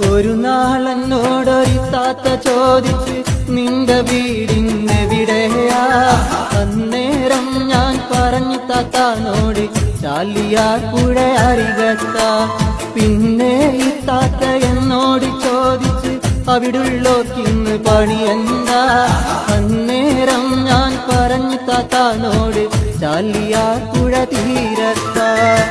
ഒരു നാളെന്നോടൊരു താത്ത ചോദിച്ച് നിന്റെ വീടിനെവിടെയാ അന്നേരം ഞാൻ പറഞ്ഞു താത്താനോട് ചാലിയാർ പുഴ അരികത്ത പിന്നെ ഈ താത്ത എന്നോട് ചോദിച്ച് അവിടുള്ളോക്കിന്ന് പണി എന്താ അന്നേരം ഞാൻ പറഞ്ഞു താത്താനോട് ചാലിയാർ പുഴ തീരത്താ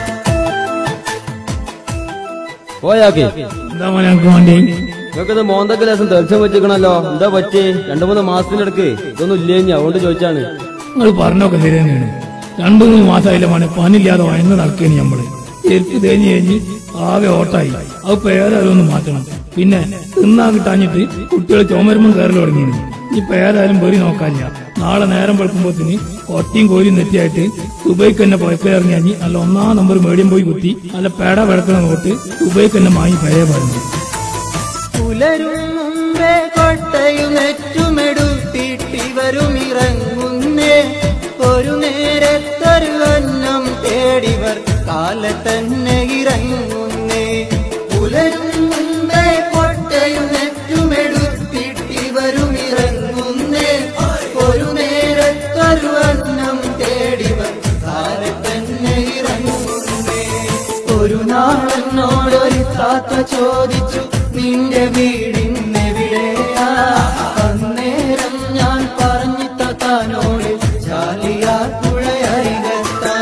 പോയാക്കി എന്താ മോനെ എനിക്ക് വേണ്ടി നിങ്ങൾക്കിത് മോന്തക്ക് ലേസം തെളിച്ചം വെച്ചിക്കണല്ലോ എന്താ പറ്റി രണ്ടു മൂന്ന് മാസത്തിനടുക്ക് ഇതൊന്നും ഇല്ലേ ഇനി അതുകൊണ്ട് ചോദിച്ചാണ് നിങ്ങൾ പറഞ്ഞൊക്കെ ശരി തന്നെയാണ് രണ്ടു മൂന്ന് മാസമായില്ല മോനെ പനില്ലാതെ വയന്ന് നടക്കേനി നമ്മള് ചെരുപ്പ് തേഞ്ഞ് കഴിഞ്ഞ് ആകെ ഓട്ടായി അത് ഇപ്പൊ ഏതായാലും ഒന്ന് മാറ്റണം പിന്നെ തിന്നാ കിട്ടാഞ്ഞിട്ട് കുട്ടികൾ ചുമരുമ്പം കയറൽ തുടങ്ങിയിരുന്നു ഇപ്പൊ ഏതായാലും പൊരി നോക്കാനില്ല നാളെ നേരം വെളുക്കുമ്പോത്തിന് കൊട്ടിയും കോരിയും നെറ്റിയായിട്ട് ദുബൈക്ക് തന്നെ പുറത്തേറിഞ്ഞാഞ്ഞ് അല്ല ഒന്നാം നമ്പർ മേടിയം പോയി കുത്തി നല്ല പേട വെടക്കണ നോട്ട് ദുബൈക്ക് തന്നെ വാങ്ങി പഴയ പറഞ്ഞു പുലരും മുമ്പേ കൊട്ടയും നെറ്റുമെടുത്തിട്ടിവരും ഇറങ്ങുന്നേ ഒരു നേരത്തൊരു അന്നം തേടിവർ കാലത്തന്നെ ഇറങ്ങുന്നേ പുലരും മുമ്പേ കൊട്ടയും നെറ്റുമെടുത്തിട്ടിവരും ഇറങ്ങുന്നേ ഒരു നേരത്തൊരു അന്നം തേടിവർ കാലത്തന്നെ ഇറങ്ങുന്നേ ഒരു നാളെന്നോടൊരു താത്ത ചോദിച്ചു നിന്റെ വീടിനെവിടെയാ അന്നേരം ഞാൻ പറഞ്ഞു താത്താനോട് ചാലിയാ പുഴയരികത്താ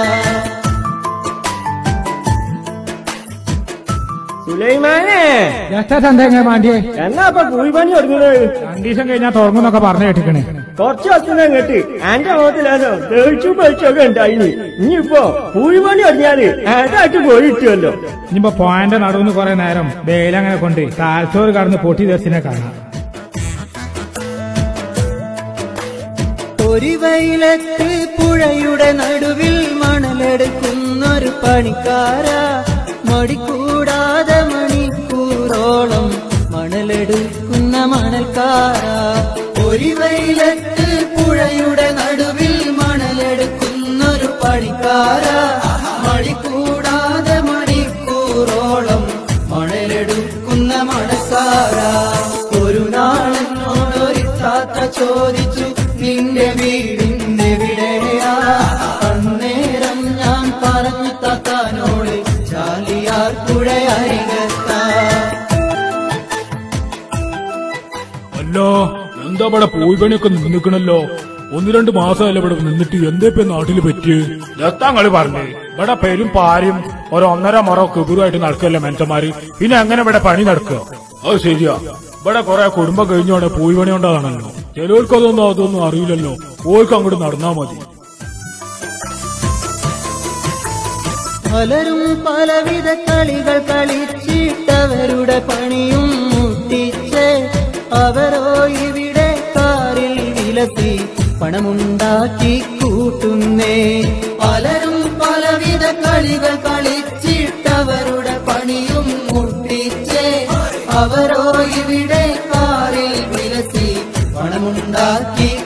സുലൈമാനെ എങ്ങനെ മാണ്ടിയേ എന്നാ അപ്പൊ കൂലിപ്പണി തുടങ്ങുന്നത് രണ്ടീസം കഴിഞ്ഞാൽ തുറങ്ങുന്നൊക്കെ പറഞ്ഞു കേട്ടിക്കണേ കുറച്ച് ദിവസം അങ്ങോട്ട് എന്റെ മുഖത്തിലാണോ തേച്ചു പേച്ചൊക്കെ ഉണ്ടായിനി ഇനിയിപ്പോ കൂലിപ്പണി തുടങ്ങിയാല് ഏതായിട്ട് പോയിട്ടുമല്ലോ ഇനിയിപ്പോ പോയിന്റ് നടുവിന് കുറെ നേരം വേലങ്ങനെ കൊണ്ട് താൽച്ചോറ് കടന്ന് പൊട്ടി ദർശനെ കാണാം ഒരു വെയിലത്ത് പുഴയുടെ നടുവിൽ മണലെടുക്കുന്നൊരു പണിക്കാര മടിക്കൂടാതെ മണിക്കൂറോളം മണലെടുക്കുന്ന മണൽക്കാര ഒരു വെയിലത്ത് പുഴയുടെ നടുവിൽ മണലെടുക്കുന്നൊരു പണിക്കാര മടിക്കൂടാതെ മണിക്കൂറോളം മണലെടുക്കുന്ന മണക്കാര ഒരു നാളെന്നോടൊരു താത്ത ചോദിച്ചു നിന്റെ വീടിനെവിടെയാ അന്നേരം ഞാൻ പറഞ്ഞു താത്താനോട് ചാലിയാർ പുഴയരികത്താ അല്ലോ എന്താ ഇവിടെ പോയി പണിയൊക്കെ നിന്നിക്കണല്ലോ ഒന്ന് രണ്ട് മാസമല്ല ഇവിടെ നിന്നിട്ട് എന്താ ഇപ്പൊ നാട്ടില് പറ്റിയേ ദത്താങ്ങള് പറഞ്ഞു ഇവിടെ പേരും പാരും ഒരു ഒന്നര മുറ കിബുറുമായിട്ട് നടക്കല്ലേ മനുഷ്യന്മാര് പിന്നെ എങ്ങനെ ഇവിടെ പണി നടക്കുക അത് ശരിയാ ഇവിടെ കുറെ കുടുംബം കഴിഞ്ഞോടെ പോയി പണി കൊണ്ടാണല്ലോ ചിലവർക്ക് അതൊന്നും അതൊന്നും അറിയില്ലല്ലോ പോയിക്ക് അങ്ങോട്ട് നടന്നാ മതി പലരും പലവിധ കളികൾ കളിച്ചിട്ടവരുടെ പണിയും മുട്ടിച്ച് അവരോ ഇവിടെ കാറിൽ വിലസി പണമുണ്ടാക്കി കൂട്ടുന്നേ പലരും പലവിധ കളികൾ കളിച്ചിട്ടവരുടെ പണിയും മുട്ടിച്ച് അവരോ ഇവിടെ കാറിൽ വിലസി പണമുണ്ടാക്കി